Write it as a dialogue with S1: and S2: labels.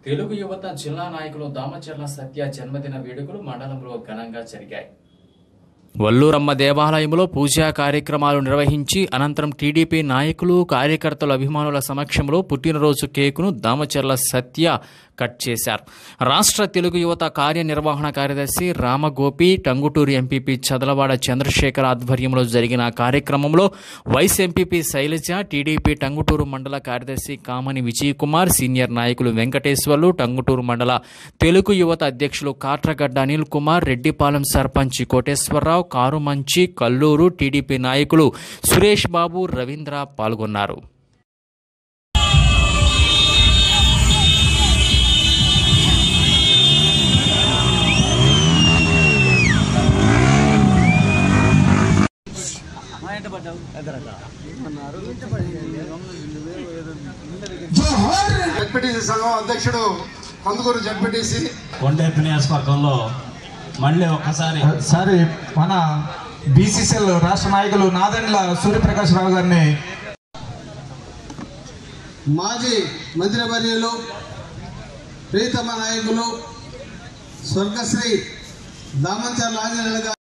S1: తెలుగు యువత జిల్లా నాయకులు దామచర్ల సత్య జన్మదిన వేడుకలు మండలంలో ఘనంగా జరిగాయి వల్లూరమ్మ దేవాలయంలో పూజా కార్యక్రమాలు నిర్వహించి అనంతరం టీడీపీ నాయకులు కార్యకర్తల అభిమానుల సమక్షంలో పుట్టినరోజు కేకును దామచర్ల సత్య కట్ చేశారు రాష్ట్ర తెలుగు యువత కార్యనిర్వహణ కార్యదర్శి రామగోపి టంగుటూరు ఎంపీపీ చదలవాడ చంద్రశేఖర్ ఆధ్వర్యంలో జరిగిన కార్యక్రమంలో vice MPP Sailaja TDP Tanguturu మండల కార్యదర్శి కామని విజయ్ కుమార్ సీనియర్ నాయకులు వెంకటేశ్వర్లు టంగుటూరు మండల తెలుగు యువత అధ్యక్షులు కాట్రగడ్డ అనిల్ కుమార్ రెడ్డిపాలెం సర్పంచ్ కోటేశ్వరరావు కారుమంచి కల్లూరు టీడీపీ నాయకులు సురేష్ బాబు రవీంద్ర పాల్గొన్నారు
S2: జడ్పీటీసీ సంఘం అధ్యక్షుడు కందుకూరు జడ్పీటీసీ
S3: కొండేపు నియోజకవర్గంలో మళ్ళీ ఒక్కసారి
S4: సారి మన బీసీసీఎల్ రాష్ట్ర నాయకులు నాదెండ్ల సూర్యప్రకాష్ రావు గారిని
S2: మాజీ మంత్రివర్యులు ప్రీతమ నాయకులు స్వర్గశ్రీ దామంచర్ల ఆంజనేయులు గారు